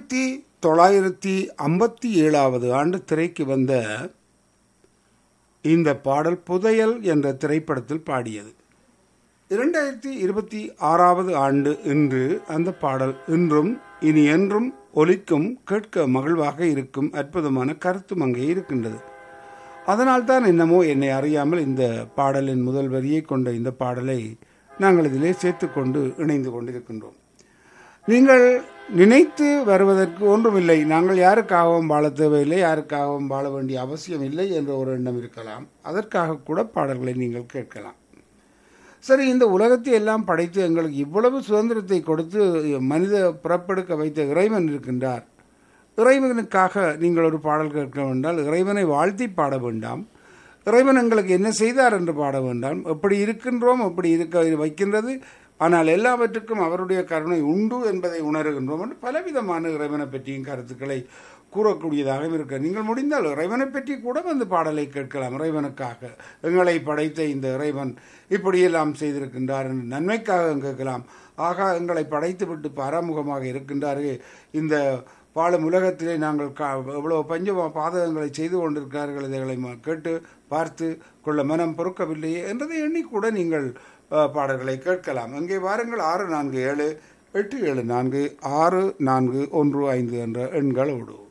ஆயிரத்தி தொள்ளாயிரத்தி ஐம்பத்தி ஏழாவது ஆண்டு திரைக்கு வந்த இந்த பாடல் புதையல் என்ற திரைப்படத்தில் பாடியது இரண்டாயிரத்தி இருபத்தி ஆறாவது ஆண்டு இன்று அந்த பாடல் இன்றும் இனி என்றும் ஒலிக்கும் கேட்க மகிழ்வாக இருக்கும் அற்புதமான கருத்து அங்கே இருக்கின்றது அதனால்தான் என்னமோ என்னை அறியாமல் இந்த பாடலின் முதல் வரியை கொண்ட இந்த பாடலை நாங்கள் இதிலே சேர்த்துக்கொண்டு இணைந்து கொண்டிருக்கின்றோம் நீங்கள் நினைத்து வருவதற்கு ஒன்றுமில்லை நாங்கள் யாருக்காகவும் வாழ தேவையில்லை யாருக்காகவும் வாழ வேண்டிய அவசியம் இல்லை என்ற ஒரு எண்ணம் இருக்கலாம் அதற்காக கூட பாடல்களை நீங்கள் கேட்கலாம் சரி இந்த உலகத்தை எல்லாம் படைத்து எங்களுக்கு இவ்வளவு சுதந்திரத்தை கொடுத்து மனித பிறப்பெடுக்க வைத்த இறைவன் இருக்கின்றார் இறைவனுக்காக நீங்கள் ஒரு பாடல் கேட்க வேண்டால் இறைவனை வாழ்த்தி பாட வேண்டாம் இறைவன் எங்களுக்கு என்ன செய்தார் என்று பாட வேண்டாம் எப்படி இருக்கின்றோம் எப்படி இருக்க வைக்கின்றது ஆனால் எல்லாவற்றுக்கும் அவருடைய கருணை உண்டு என்பதை உணர்கின்றோம் என்று பலவிதமான இறைவனை பற்றியும் கருத்துக்களை கூறக்கூடியதாக இருக்க நீங்கள் முடிந்தால் இறைவனை பற்றி கூட வந்து பாடலை கேட்கலாம் இறைவனுக்காக எங்களை படைத்த இந்த இறைவன் இப்படியெல்லாம் செய்திருக்கின்றார் என்று நன்மைக்காக கேட்கலாம் ஆகா எங்களை படைத்து விட்டு பராமுகமாக இருக்கின்றார்கள் இந்த வாழும் உலகத்திலே நாங்கள் கா எவ்வளவு பஞ்ச பாதகங்களை செய்து கொண்டிருக்கிறார்கள் இதைகளை கேட்டு பார்த்து கொள்ள மனம் பொறுக்கவில்லையே என்றதை எண்ணி கூட நீங்கள் பாடல்களை கேட்கலாம் அங்கே வாருங்கள் ஆறு நான்கு ஏழு எட்டு ஏழு நான்கு ஆறு நான்கு ஒன்று ஐந்து என்ற எண்களோடு